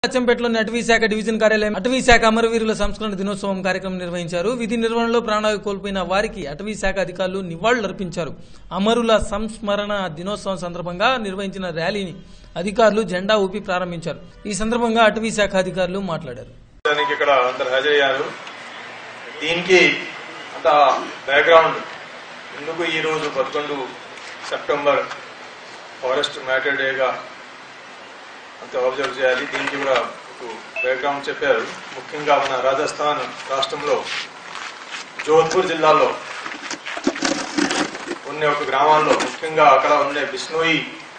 అచ్చంపేటలోని అటవీ శాఖ డివిజన్ కార్యాలయం అటవీ శాఖ అమరవీరుల సంస్కరణ దినోత్సవం కార్యక్రమం నిర్వహించారు విధి నిర్వహణలో ప్రాణాలు కోల్పోయిన వారికి అటవీ శాఖ అధికారులు నివాళులర్పించారు అమరుల సంస్మరణ దినోత్సవం సందర్భంగా నిర్వహించిన ర్యాలీని అధికారులు జెండా ఊపి ప్రారంభించారు ఈ సందర్భంగా అటవీ శాఖ అధికారులు మాట్లాడారు దానికి ఇక్కడ అందరు హాజరయ్యారు దీనికి అంత బ్యాక్గ్రౌండ్ ఎందుకు ఈ రోజు పదకొండు సెప్టెంబర్ ఫారెస్ట్ మ్యాటర్ డేగా అంత అబ్జర్వ్ చేయాలి దీనికి కూడా మీకు బ్యాక్గ్రౌండ్ చెప్పారు ముఖ్యంగా మన రాజస్థాన్ రాష్ట్రంలో జోధ్పూర్ జిల్లాలో ఉన్న ఒక గ్రామాల్లో ముఖ్యంగా అక్కడ ఉండే బిష్ణోయి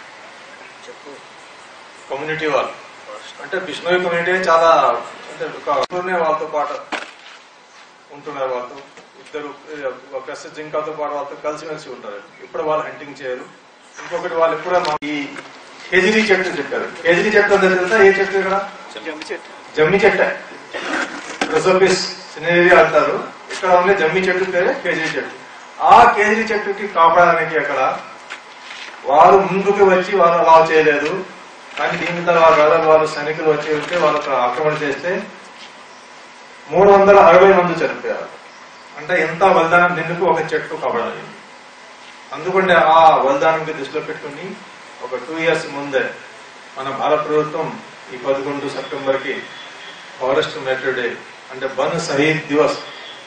కమ్యూనిటీ వాళ్ళు అంటే బిష్ణోయి కమ్యూనిటీ చాలా అంటే ఒక ఊరినే వాళ్ళతో పాటు ఉంటున్నారు వాళ్ళతో ఇద్దరు ఒక జింకతో పాటు వాళ్ళతో కలిసిమెలిసి ఉంటారు ఇప్పుడు వాళ్ళు హంటింగ్ చేయరు ఇంకొకటి వాళ్ళు ఎప్పుడూ మా- ఈ కేజరీ చెట్టు చెప్పారు కేజరీ చెట్టు అంటే తెలుసా ఏ చెట్టు ఇక్కడ జమ్మి చెట్టు రొసోపిస్ సినేరి అంటారు ఇక్కడ ఉండే జమ్మి చెట్టు పేరే కేజరీ చెట్టు ఆ కేజరీ చెట్టుకి కాపాడడానికి అక్కడ వారు ముందుకు వచ్చి వాళ్ళు అలా చేయలేదు కానీ దీని తర్వాత బ్రదర్ వాళ్ళు సైనికులు వచ్చి ఉంటే వాళ్ళకు ఆక్రమణ చేస్తే మూడు వందల అరవై మంది చనిపోయారు అంటే ఎంత బలిదానం నిన్నుకు ఒక చెట్టు కబడాలి అందుకంటే ఆ బలిదానంకి దృష్టిలో పెట్టుకుని ఒక టూ ఇయర్స్ ముందే మన భారత ప్రభుత్వం ఈ పదకొండు సెప్టెంబర్ కి ఫారెస్ట్ మెటర్ డే అంటే బన్ షహీద్ దివస్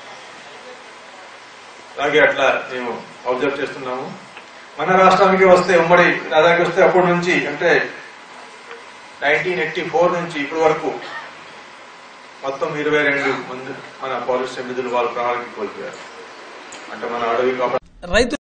అలాగే అట్లా మేము అబ్జర్వ్ చేస్తున్నాము మన రాష్ట్రానికి వస్తే ఉమ్మడి రాజాకి వస్తే అప్పటి నుంచి అంటే నైన్టీన్ ఎయిటీ ఫోర్ నుంచి ఇప్పటి వరకు మొత్తం ఇరవై రెండు మంది మన పోలీస్ సభ్యులు వాళ్ళ ప్రాణాలకి కోల్పోయారు అంటే మన అడవి కాపాడు రైతు